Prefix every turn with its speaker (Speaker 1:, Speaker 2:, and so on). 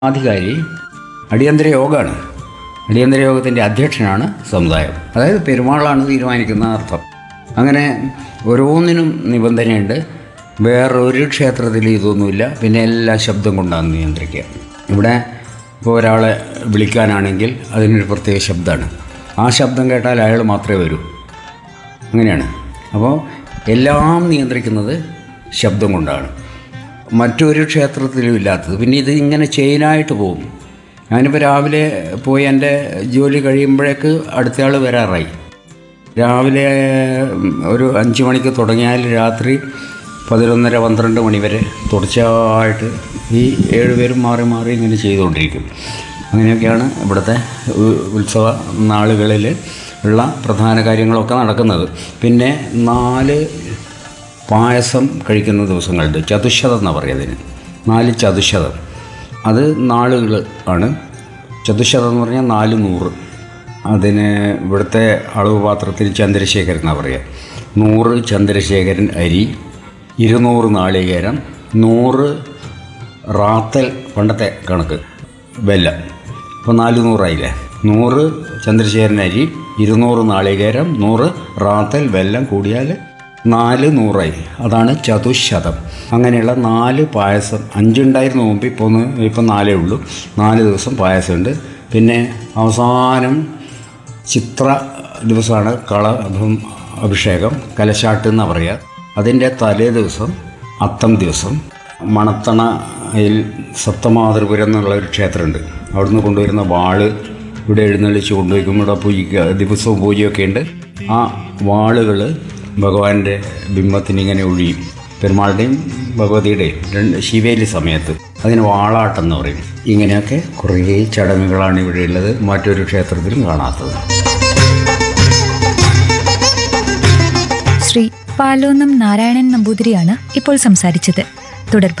Speaker 1: അധികാരി അടിയന്തര യോഗമാണ് അടിയന്തര യോഗത്തിൻ്റെ അധ്യക്ഷനാണ് സമുദായം അതായത് പെരുമാളാണ് തീരുമാനിക്കുന്ന അർത്ഥം അങ്ങനെ ഓരോന്നിനും നിബന്ധനയുണ്ട് വേറൊരു ക്ഷേത്രത്തിൽ ഇതൊന്നുമില്ല പിന്നെ എല്ലാ ശബ്ദം കൊണ്ടാണ് നിയന്ത്രിക്കുക ഇവിടെ ഇപ്പോൾ ഒരാളെ വിളിക്കാനാണെങ്കിൽ അതിനൊരു പ്രത്യേക ശബ്ദമാണ് ആ ശബ്ദം കേട്ടാൽ അയാൾ മാത്രമേ വരൂ അങ്ങനെയാണ് അപ്പോൾ എല്ലാം നിയന്ത്രിക്കുന്നത് ശബ്ദം കൊണ്ടാണ് മറ്റൊരു ക്ഷേത്രത്തിലും ഇല്ലാത്തത് പിന്നെ ഇത് ഇങ്ങനെ ചെയിനായിട്ട് പോകും ഞാനിപ്പോൾ രാവിലെ പോയി എൻ്റെ ജോലി കഴിയുമ്പോഴേക്ക് അടുത്തയാൾ വരാറായി രാവിലെ ഉം, ഒരു അഞ്ച് മണിക്ക് തുടങ്ങിയാൽ രാത്രി പതിനൊന്നര പന്ത്രണ്ട് മണി വരെ തുടർച്ചയായിട്ട് ഈ ഏഴുപേരും മാറി മാറി ഇങ്ങനെ ചെയ്തുകൊണ്ടിരിക്കും അങ്ങനെയൊക്കെയാണ് ഇവിടുത്തെ ഉ- ഉത്സവ നാളുകളിൽ ഉള്ള പ്രധാന കാര്യങ്ങളൊക്കെ നടക്കുന്നത് പിന്നെ നാല് പായസം കഴിക്കുന്ന ദിവസങ്ങളുണ്ട് ചതുശതം എന്നാണ് പറയുന്നതിന് നാല് ചതുശതം അത് നാളുകൾ ആണ് ചതുശതം എന്ന് പറഞ്ഞാൽ നാല് നൂറ് അതിന് ഇവിടുത്തെ അളവ് പാത്രത്തിൽ ചന്ദ്രശേഖരൻ എന്നാണ് പറയുക നൂറ് ചന്ദ്രശേഖരൻ അരി ഇരുന്നൂറ് നാളികേരം നൂറ് റാത്തൽ പണ്ടത്തെ കണക്ക് വെല്ലം ഇപ്പോൾ നാല് നൂറായില്ലേ നൂറ് ചന്ദ്രശേഖരൻ അരി ഇരുന്നൂറ് നാളികേരം നൂറ് റാത്തൽ വെല്ലം കൂടിയാൽ നാല് നൂറായി അതാണ് ചതുശതം അങ്ങനെയുള്ള നാല് പായസം അഞ്ചുണ്ടായിരുന്നു മുമ്പ് ഇപ്പോൾ ഒന്ന് ഇപ്പം നാലേ ഉള്ളൂ നാല് ദിവസം പായസമുണ്ട് പിന്നെ അവസാനം ചിത്ര ദിവസമാണ് കളഭം അഭിഷേകം കലശാട്ട് എന്ന് പറയുക അതിൻ്റെ തലേ ദിവസം അത്തം ദിവസം മണത്തണയിൽ സപ്തമാതൃപുരം എന്നുള്ള ഒരു ക്ഷേത്രമുണ്ട് അവിടുന്ന് കൊണ്ടുവരുന്ന വാള് ഇവിടെ എഴുന്നള്ളിച്ച് കൊണ്ടുപോയിക്കും ഇവിടെ പൂജിക്കുക ദിവസവും പൂജയൊക്കെ ഉണ്ട് ആ വാളുകൾ ഭഗവാന്റെ ബിംബത്തിന് ഇങ്ങനെ ഒഴിയും പെരുമാളുടെയും ഭഗവതിയുടെയും രണ്ട് ശിവേലി സമയത്ത് അതിന് വാളാട്ടം എന്ന് പറയും ഇങ്ങനെയൊക്കെ കുറേ ചടങ്ങുകളാണ് ഇവിടെ ഉള്ളത് മറ്റൊരു ക്ഷേത്രത്തിലും കാണാത്തത്
Speaker 2: ശ്രീ പാലോന്നം നാരായണൻ നമ്പൂതിരിയാണ് ഇപ്പോൾ സംസാരിച്ചത് തുടർ